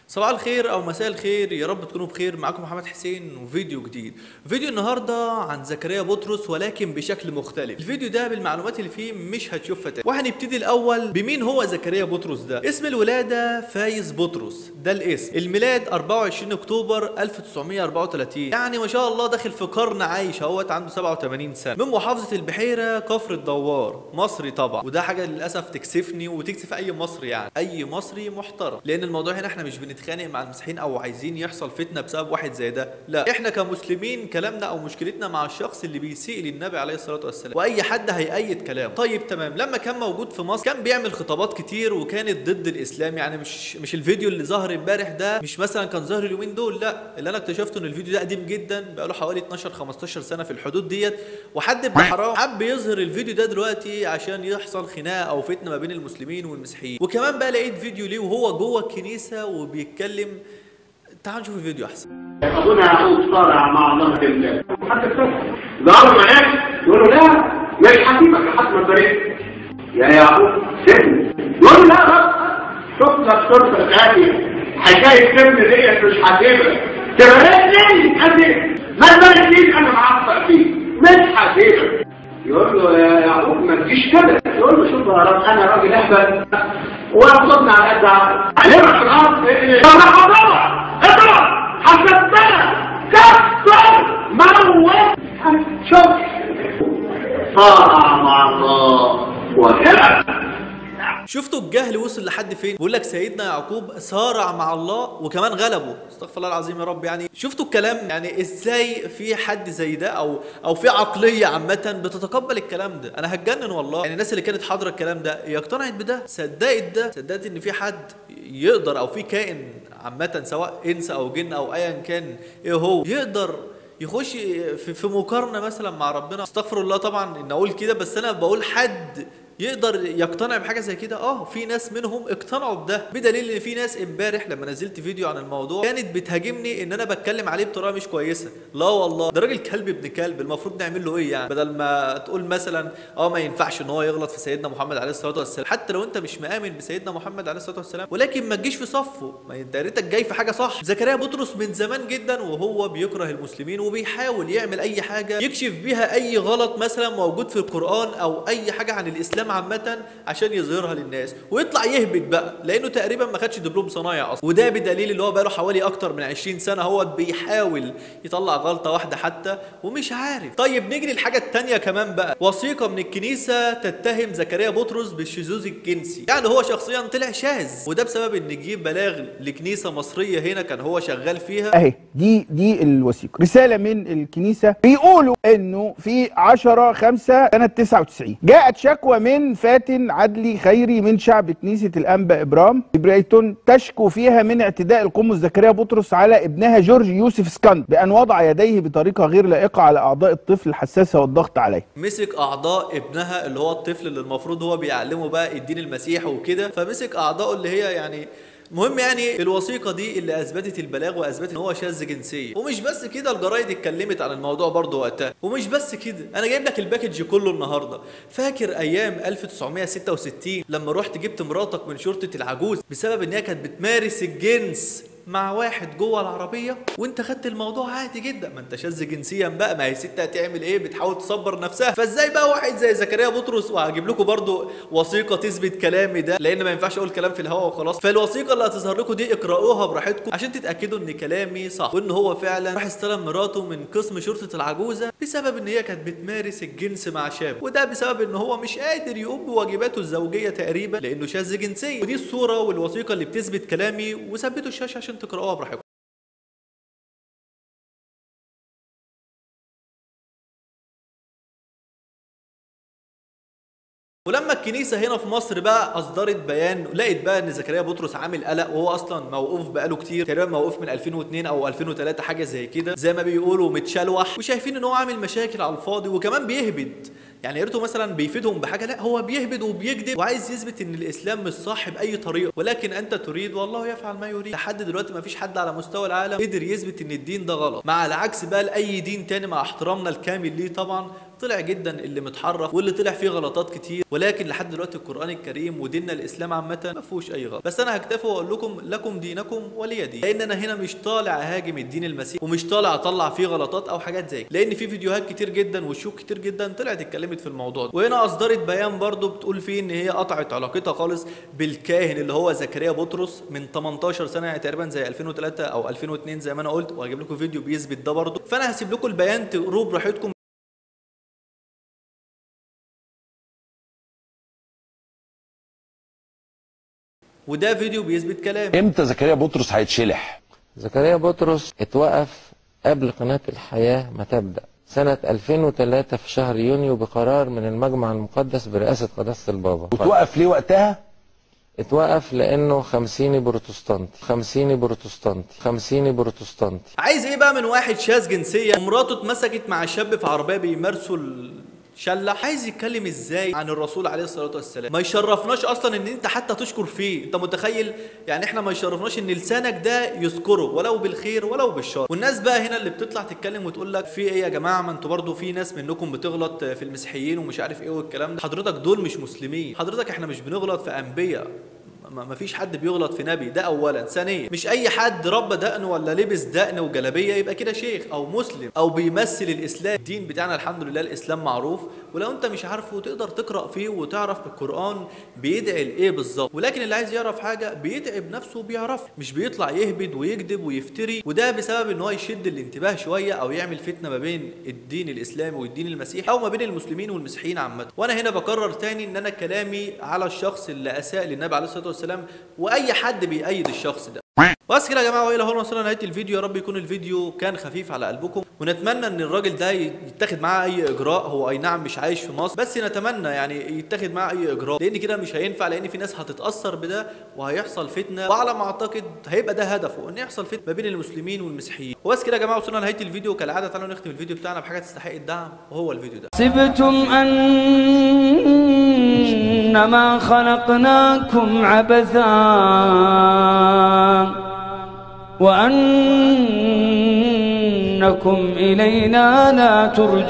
صباح الخير او مساء الخير يا رب تكونوا بخير معاكم محمد حسين وفيديو جديد فيديو النهارده عن زكريا بطرس ولكن بشكل مختلف الفيديو ده بالمعلومات اللي فيه مش هتشوفها تاني وهنبتدي الاول بمين هو زكريا بطرس ده اسم الولاده فايز بطرس ده الاسم الميلاد 24 اكتوبر 1934 يعني ما شاء الله داخل في قرن عايش اهوت عنده 87 سنه من محافظه البحيره كفر الدوار مصري طبعا وده حاجه للاسف تكسفني وتكسف اي مصري يعني اي مصري محترم لان الموضوع هنا احنا مش بنتخانق مع المسيحيين او عايزين يحصل فتنه بسبب واحد زي ده لا احنا كمسلمين كلامنا او مشكلتنا مع الشخص اللي بيسيء للنبي عليه الصلاه والسلام واي حد هيأيد كلامه طيب تمام لما كان موجود في مصر كان بيعمل خطابات كتير وكانت ضد الاسلام يعني مش مش الفيديو اللي ظهر امبارح ده مش مثلا كان ظاهر اليومين دول لا اللي انا اكتشفته ان الفيديو ده قديم جدا بقاله حوالي 12 15 سنه في الحدود ديت وحد ابن حرام حب يظهر الفيديو ده دلوقتي عشان يحصل خناقه او فتنه ما بين المسلمين والمسيحيين وكمان بقى لقيت فيديو ليه وهو جوه الكنيسه وبيتكلم تعال نشوف الفيديو احسن أبونا يعقوب صارع مع الله بالله حتى الكفر ظهروا معاك يقولوا لا مش هسيبك لحد ما تبارك يا يعقوب سيبني يقول لا بس شوف لك صورة الغالية حكاية سيبني ديت مش هسيبك تباركني هسيبك ما تباركنيش أنا معصب فيك مش هسيبك يقول له يا يعقوب ما تجيش كده يقول له شوف يا رب انا راجل اهبل واخدنا على قد عقلي علمك في الارض طب انا هضرب اضرب حسبتنا كسر موت شوف صارع مع الله وهرب شفتوا الجهل وصل لحد فين بيقول لك سيدنا يعقوب صارع مع الله وكمان غلبه استغفر الله العظيم يا رب يعني شفتوا الكلام يعني ازاي في حد زي ده او او في عقليه عامه بتتقبل الكلام ده انا هتجنن والله يعني الناس اللي كانت حاضره الكلام ده هي اقتنعت بده صدقت ده صدقت ان في حد يقدر او في كائن عامه سواء انس او جن او ايا كان ايه هو يقدر يخش في, في مقارنه مثلا مع ربنا استغفر الله طبعا ان اقول كده بس انا بقول حد يقدر يقتنع بحاجه زي كده اه في ناس منهم اقتنعوا بده بدليل ان في ناس امبارح لما نزلت فيديو عن الموضوع كانت بتهاجمني ان انا بتكلم عليه بطريقه مش كويسه لا والله ده راجل كلب ابن كلب المفروض نعمل له ايه يعني بدل ما تقول مثلا اه ما ينفعش ان هو يغلط في سيدنا محمد عليه الصلاه والسلام حتى لو انت مش مآمن بسيدنا محمد عليه الصلاه والسلام ولكن ما تجيش في صفه ما انت يا ريتك جاي في حاجه صح زكريا بطرس من زمان جدا وهو بيكره المسلمين وبيحاول يعمل اي حاجه يكشف بيها اي غلط مثلا موجود في القران او اي حاجه عن الاسلام عامه عشان يظهرها للناس ويطلع يهبط بقى لانه تقريبا ما خدش دبلوم صنايع اصلا وده بدليل اللي هو بقاله حوالي اكتر من 20 سنه هو بيحاول يطلع غلطه واحده حتى ومش عارف طيب نيجي للحاجه الثانيه كمان بقى وثيقه من الكنيسه تتهم زكريا بطرس بالشذوذ الجنسي يعني هو شخصيا طلع شاذ وده بسبب ان جه بلاغ لكنيسه مصريه هنا كان هو شغال فيها اهي دي دي الوثيقه رساله من الكنيسه بيقولوا انه في 10 5 سنه 99 جاءت شكوى من فاتن عدلي خيري من شعب كنيسه الانبا ابرام بريتون تشكو فيها من اعتداء القمص زكريا بطرس على ابنها جورج يوسف سكند بان وضع يديه بطريقه غير لائقه على اعضاء الطفل الحساسه والضغط عليه مسك اعضاء ابنها اللي هو الطفل اللي المفروض هو بيعلمه بقى الدين المسيحي وكده فمسك اعضائه اللي هي يعني المهم يعني الوثيقة دي اللي أثبتت البلاغ وأثبتت إن هو شاذ جنسيا ومش بس كده الجرايد اتكلمت عن الموضوع برضه وقتها ومش بس كده أنا جايب لك الباكج كله النهاردة فاكر أيام 1966 لما رحت جبت مراتك من شرطة العجوز بسبب إن هي كانت بتمارس الجنس مع واحد جوه العربيه وانت خدت الموضوع عادي جدا ما انت شاذ جنسيا بقى ما هي ست هتعمل ايه بتحاول تصبر نفسها فازاي بقى واحد زي زكريا بطرس وهجيب لكم برضو وثيقه تثبت كلامي ده لان ما ينفعش اقول كلام في الهواء وخلاص فالوثيقه اللي هتظهر لكم دي اقراوها براحتكم عشان تتاكدوا ان كلامي صح وان هو فعلا راح استلم مراته من قسم شرطه العجوزه بسبب ان هي كانت بتمارس الجنس مع شاب وده بسبب ان هو مش قادر يقوم بواجباته الزوجيه تقريبا لانه شاذ جنسيا ودي الصوره والوثيقه اللي بتثبت كلامي وثبتوا الشاشه عشان تقراوها براحتكم ولما الكنيسه هنا في مصر بقى اصدرت بيان لقيت بقى ان زكريا بطرس عامل قلق وهو اصلا موقوف بقاله كتير تقريبا موقوف من 2002 او 2003 حاجه زي كده زي ما بيقولوا متشلوح وشايفين ان هو عامل مشاكل على الفاضي وكمان بيهبد يعني يا ريته مثلا بيفيدهم بحاجه لا هو بيهبد وبيكذب وعايز يثبت ان الاسلام مش صح باي طريقه ولكن انت تريد والله يفعل ما يريد لحد دلوقتي ما فيش حد على مستوى العالم قدر يثبت ان الدين ده غلط مع العكس بقى لاي دين تاني مع احترامنا الكامل ليه طبعا طلع جدا اللي متحرف واللي طلع فيه غلطات كتير ولكن لحد دلوقتي القران الكريم وديننا الاسلام عامه ما فيهوش اي غلط بس انا هكتفي واقول لكم لكم دينكم ولي دين لان انا هنا مش طالع اهاجم الدين المسيحي ومش طالع اطلع فيه غلطات او حاجات زي كده. لان في فيديوهات كتير جدا وشوك كتير جدا طلعت اتكلمت في الموضوع ده وهنا اصدرت بيان برضو بتقول فيه ان هي قطعت علاقتها خالص بالكاهن اللي هو زكريا بطرس من 18 سنه يعني تقريبا زي 2003 او 2002 زي ما انا قلت وهجيب لكم فيديو بيثبت ده برضو فانا هسيب لكم البيان تقروه براحتكم وده فيديو بيثبت كلامي امتى زكريا بطرس هيتشلح زكريا بطرس اتوقف قبل قناة الحياة ما تبدأ سنة 2003 في شهر يونيو بقرار من المجمع المقدس برئاسة قداسة البابا وتوقف ليه وقتها اتوقف لأنه خمسيني بروتستانتي خمسيني بروتستانتي خمسيني بروتستانتي عايز ايه بقى من واحد شاذ جنسيا ومراته اتمسكت مع شاب في عربيه بيمارسوا الشله عايز يتكلم ازاي عن الرسول عليه الصلاه والسلام ما يشرفناش اصلا ان انت حتى تشكر فيه انت متخيل يعني احنا ما يشرفناش ان لسانك ده يذكره ولو بالخير ولو بالشر والناس بقى هنا اللي بتطلع تتكلم وتقول لك في ايه يا جماعه ما انتوا برضو في ناس منكم بتغلط في المسيحيين ومش عارف ايه والكلام ده حضرتك دول مش مسلمين حضرتك احنا مش بنغلط في انبياء ما ما فيش حد بيغلط في نبي ده اولا ثانيا مش اي حد رب دقن ولا لبس دقن وجلابيه يبقى كده شيخ او مسلم او بيمثل الاسلام الدين بتاعنا الحمد لله الاسلام معروف ولو انت مش عارفه تقدر تقرا فيه وتعرف القران بيدعي لايه بالظبط ولكن اللي عايز يعرف حاجه بيدعي بنفسه وبيعرف مش بيطلع يهبد ويكذب ويفتري وده بسبب ان هو يشد الانتباه شويه او يعمل فتنه ما بين الدين الاسلامي والدين المسيحي او ما بين المسلمين والمسيحيين عامه وانا هنا بكرر تاني ان انا كلامي على الشخص اللي اساء للنبي عليه الصلاه والسلام واي حد بيأيد الشخص ده بس كده يا جماعه والى هنا وصلنا لنهايه الفيديو يا رب يكون الفيديو كان خفيف على قلبكم ونتمنى ان الراجل ده يتاخد معاه اي اجراء هو اي نعم مش عايش في مصر بس نتمنى يعني يتاخد معاه اي اجراء لان كده مش هينفع لان في ناس هتتاثر بده وهيحصل فتنه وعلى ما اعتقد هيبقى ده هدفه ان يحصل فتنه ما بين المسلمين والمسيحيين وبس كده يا جماعه وصلنا لنهايه الفيديو كالعاده تعالوا نختم الفيديو بتاعنا بحاجه تستحق الدعم وهو الفيديو ده حسبتم أنما خلقناكم عبثا وأنكم إلينا لا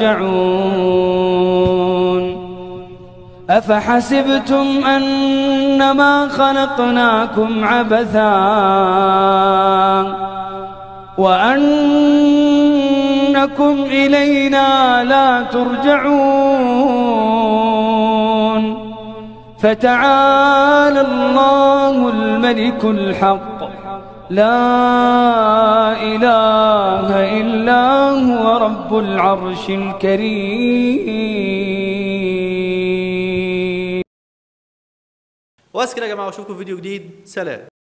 ترجعون أفحسبتم أنما خلقناكم عبثا وأنكم إلينا لا ترجعون فتعالى الله الملك الحق لا إله إلا هو رب العرش الكريم بس كده يا جماعه واشوفكم في فيديو جديد سلام